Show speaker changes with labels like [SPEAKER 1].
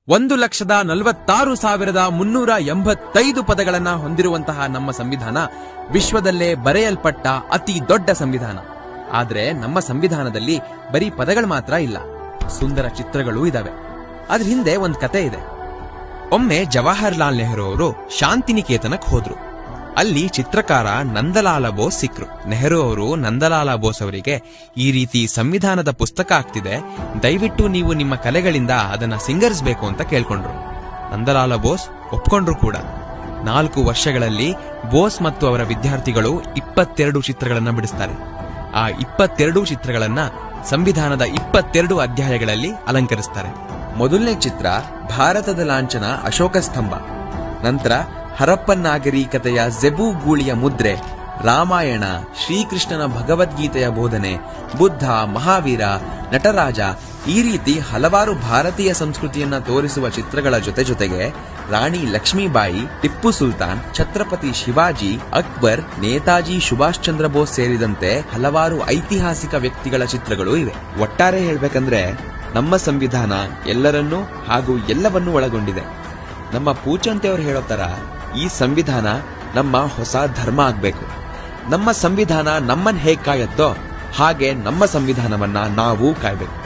[SPEAKER 1] ಒಂದು ಲಕ್ಷದ ನಲವತ್ತಾರು ಸಾವಿರದ ಮುನ್ನೂರ ಎಂಬತ್ತೈದು ಪದಗಳನ್ನ ಹೊಂದಿರುವಂತಹ ನಮ್ಮ ಸಂವಿಧಾನ ವಿಶ್ವದಲ್ಲೇ ಬರೆಯಲ್ಪಟ್ಟ ಅತಿ ದೊಡ್ಡ ಸಂವಿಧಾನ ಆದ್ರೆ ನಮ್ಮ ಸಂವಿಧಾನದಲ್ಲಿ ಬರೀ ಪದಗಳು ಮಾತ್ರ ಇಲ್ಲ ಸುಂದರ ಚಿತ್ರಗಳೂ ಇದಾವೆ ಅದ್ರ ಹಿಂದೆ ಒಂದ್ ಕತೆ ಇದೆ ಒಮ್ಮೆ ಜವಾಹರ್ಲಾಲ್ ನೆಹರು ಅವರು ಶಾಂತಿನಿಕೇತನಕ್ಕೆ ಹೋದ್ರು ಅಲ್ಲಿ ಚಿತ್ರಕಾರ ನಂದಲಾಲ ಬೋಸ್ ಸಿಕ್ರು ನೆಹರು ಅವರು ನಂದಲಾಲ ಬೋಸ್ ಅವರಿಗೆ ಈ ರೀತಿ ಸಂವಿಧಾನದ ಪುಸ್ತಕ ಆಗ್ತಿದೆ ದಯವಿಟ್ಟು ನೀವು ನಿಮ್ಮ ಕಲೆಗಳಿಂದ ಅದನ್ನ ಸಿಂಗರಿಸಬೇಕು ಅಂತ ಕೇಳ್ಕೊಂಡ್ರು ನಂದಲಾಲ ಬೋಸ್ ಒಪ್ಕೊಂಡ್ರು ಕೂಡ ನಾಲ್ಕು ವರ್ಷಗಳಲ್ಲಿ ಬೋಸ್ ಮತ್ತು ಅವರ ವಿದ್ಯಾರ್ಥಿಗಳು ಇಪ್ಪತ್ತೆರಡು ಚಿತ್ರಗಳನ್ನ ಬಿಡಿಸ್ತಾರೆ ಆ ಇಪ್ಪತ್ತೆರಡು ಚಿತ್ರಗಳನ್ನ ಸಂವಿಧಾನದ ಇಪ್ಪತ್ತೆರಡು ಅಧ್ಯಾಯಗಳಲ್ಲಿ ಅಲಂಕರಿಸ್ತಾರೆ ಮೊದಲನೇ ಚಿತ್ರ ಭಾರತದ ಲಾಂಛನ ಅಶೋಕ ಸ್ತಂಭ ನಂತರ ಹರಪ್ಪನ್ ನಾಗರಿಕತೆಯ ಜೆಬು ಗೂಳಿಯ ಮುದ್ರೆ ರಾಮಾಯಣ ಶ್ರೀಕೃಷ್ಣನ ಭಗವದ್ಗೀತೆಯ ಬೋಧನೆ ಬುದ್ಧ ಮಹಾವೀರ ನಟರಾಜ ಈ ರೀತಿ ಹಲವಾರು ಭಾರತೀಯ ಸಂಸ್ಕೃತಿಯನ್ನ ತೋರಿಸುವ ಚಿತ್ರಗಳ ಜೊತೆ ಜೊತೆಗೆ ರಾಣಿ ಲಕ್ಷ್ಮೀಬಾಯಿ ಟಿಪ್ಪು ಸುಲ್ತಾನ್ ಛತ್ರಪತಿ ಶಿವಾಜಿ ಅಕ್ಬರ್ ನೇತಾಜಿ ಸುಭಾಷ್ ಚಂದ್ರ ಬೋಸ್ ಸೇರಿದಂತೆ ಹಲವಾರು ಐತಿಹಾಸಿಕ ವ್ಯಕ್ತಿಗಳ ಚಿತ್ರಗಳು ಇವೆ ಒಟ್ಟಾರೆ ಹೇಳ್ಬೇಕಂದ್ರೆ ನಮ್ಮ ಸಂವಿಧಾನ ಎಲ್ಲರನ್ನೂ ಹಾಗೂ ಎಲ್ಲವನ್ನೂ ಒಳಗೊಂಡಿದೆ ನಮ್ಮ ಪೂಚಂತೆಯವರು ಹೇಳೋ ತರ ಈ ಸಂವಿಧಾನ ನಮ್ಮ ಹೊಸ ಧರ್ಮ ಆಗ್ಬೇಕು ನಮ್ಮ ಸಂವಿಧಾನ ನಮ್ಮನ್ನ ಹೇಗ್ ಕಾಯತ್ತೋ ಹಾಗೆ ನಮ್ಮ ಸಂವಿಧಾನವನ್ನ ನಾವು ಕಾಯ್ಬೇಕು